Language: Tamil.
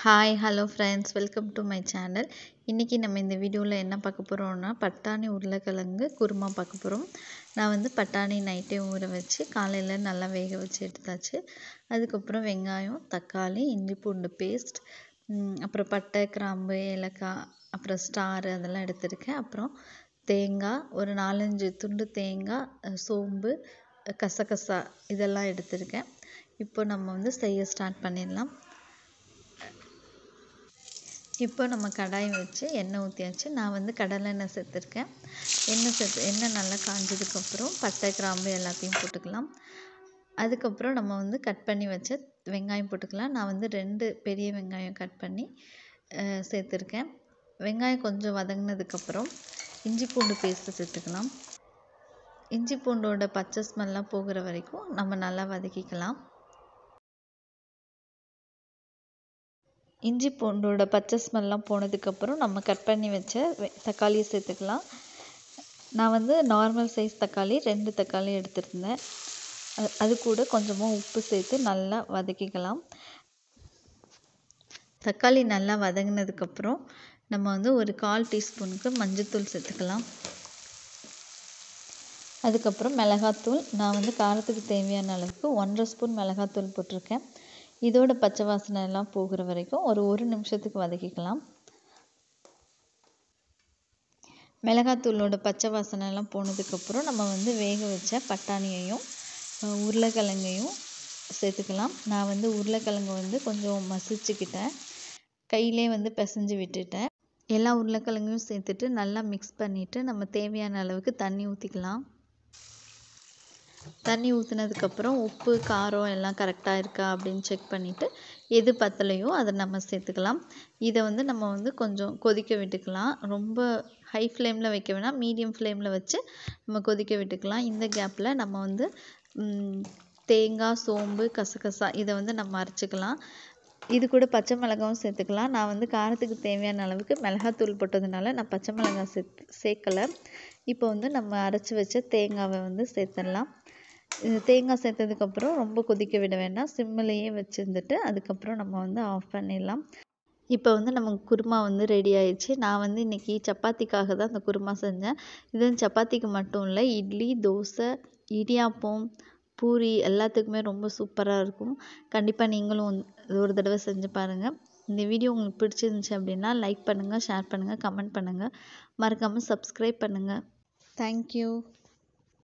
hi hello friends welcome to my channel இன்றைக்கி நம்ம இந்த வீடியோவில் என்ன பார்க்க போகிறோம்னா பட்டாணி உருளைக்கிழங்கு குருமா பார்க்க போகிறோம் நான் வந்து பட்டாணி நைட்டே ஊற வச்சு காலையில் நல்லா வேக வச்சு எடுத்தாச்சு அதுக்கப்புறம் வெங்காயம் தக்காளி இஞ்சி பூண்டு பேஸ்ட் அப்புறம் பட்டை கிராம்பு ஏலக்காய் அப்புறம் ஸ்டார் அதெல்லாம் எடுத்திருக்கேன் அப்புறம் தேங்காய் ஒரு நாலஞ்சு துண்டு தேங்காய் சோம்பு கசகசா இதெல்லாம் எடுத்திருக்கேன் இப்போ நம்ம வந்து செய்ய ஸ்டார்ட் பண்ணிடலாம் இப்போ நம்ம கடாய் வச்சு எண்ணெய் ஊற்றியாச்சு நான் வந்து கடலை எண்ணெய் சேர்த்துருக்கேன் எண்ணெய் சேர்த்து எண்ணெய் நல்லா காஞ்சதுக்கப்புறம் பட்டை கிராம்பு எல்லாத்தையும் போட்டுக்கலாம் அதுக்கப்புறம் நம்ம வந்து கட் பண்ணி வச்ச வெங்காயம் போட்டுக்கலாம் நான் வந்து ரெண்டு பெரிய வெங்காயம் கட் பண்ணி சேர்த்துருக்கேன் வெங்காயம் கொஞ்சம் வதங்கினதுக்கப்புறம் இஞ்சி பூண்டு பேஸ்ட்டு சேர்த்துக்கலாம் இஞ்சி பூண்டோட பச்சை ஸ்மெல்லாம் போகிற வரைக்கும் நம்ம நல்லா வதக்கிக்கலாம் இஞ்சி பூண்டோட பச்சை ஸ்மெல்லாம் போனதுக்கப்புறம் நம்ம கட் பண்ணி வச்ச தக்காளியை சேர்த்துக்கலாம் நான் வந்து நார்மல் சைஸ் தக்காளி ரெண்டு தக்காளி எடுத்திருந்தேன் அது கூட கொஞ்சமாக உப்பு சேர்த்து நல்லா வதக்கிக்கலாம் தக்காளி நல்லா வதங்கினதுக்கப்புறம் நம்ம வந்து ஒரு கால் டீஸ்பூனுக்கு மஞ்சள்தூள் சேர்த்துக்கலாம் அதுக்கப்புறம் மிளகாத்தூள் நான் வந்து காரத்துக்கு தேவையான அளவுக்கு ஒன்றரை ஸ்பூன் மிளகாத்தூள் போட்டிருக்கேன் இதோட பச்சை வாசனை எல்லாம் போகிற வரைக்கும் ஒரு ஒரு நிமிஷத்துக்கு வதக்கிக்கலாம் மிளகாத்தூளோட பச்சை வாசனை எல்லாம் போனதுக்கப்புறம் நம்ம வந்து வேக வச்ச பட்டாணியையும் உருளைக்கிழங்கையும் சேர்த்துக்கலாம் நான் வந்து உருளைக்கிழங்கு வந்து கொஞ்சம் மசிச்சுக்கிட்டேன் கையிலே வந்து பிசைஞ்சு விட்டுட்டேன் எல்லா உருளைக்கிழங்கையும் சேர்த்துட்டு நல்லா மிக்ஸ் பண்ணிவிட்டு நம்ம தேவையான அளவுக்கு தண்ணி ஊற்றிக்கலாம் தண்ணி ஊற்றுனதுக்கப்புறம் உப்பு காரம் எல்லாம் கரெக்டாக இருக்கா அப்படின்னு செக் பண்ணிவிட்டு எது பத்தலையோ அதை நம்ம சேர்த்துக்கலாம் இதை வந்து நம்ம வந்து கொஞ்சம் கொதிக்க விட்டுக்கலாம் ரொம்ப ஹை ஃப்ளேமில் வைக்க வேணாம் மீடியம் ஃப்ளேமில் வச்சு நம்ம கொதிக்க விட்டுக்கலாம் இந்த கேப்பில் நம்ம வந்து தேங்காய் சோம்பு கசகசா இதை வந்து நம்ம அரைச்சிக்கலாம் இது கூட பச்சை மிளகாவும் சேர்த்துக்கலாம் நான் வந்து காரத்துக்கு தேவையான அளவுக்கு மிளகாத்தூள் போட்டதுனால நான் பச்சை மிளகாய் சேர்த்து சேர்க்கலை இப்போ வந்து நம்ம அரைச்சி வச்ச தேங்காவை வந்து சேர்த்துடலாம் தேங்காய் சேர்த்ததுக்கப்புறம் ரொம்ப கொதிக்க விட வேண்டாம் சிம்மிலையே வச்சுருந்துட்டு அதுக்கப்புறம் நம்ம வந்து ஆஃப் பண்ணிடலாம் இப்போ வந்து நமக்கு குருமா வந்து ரெடி ஆயிடுச்சு நான் வந்து இன்றைக்கி சப்பாத்திக்காக தான் அந்த குருமா செஞ்சேன் இது சப்பாத்திக்கு மட்டும் இல்லை இட்லி தோசை இடியாப்பம் பூரி எல்லாத்துக்குமே ரொம்ப சூப்பராக இருக்கும் கண்டிப்பாக நீங்களும் ஒரு தடவை செஞ்சு பாருங்கள் இந்த வீடியோ உங்களுக்கு பிடிச்சிருந்துச்சி அப்படின்னா லைக் பண்ணுங்கள் ஷேர் பண்ணுங்கள் கமெண்ட் பண்ணுங்கள் மறக்காமல் சப்ஸ்கிரைப் பண்ணுங்கள் தேங்க்யூ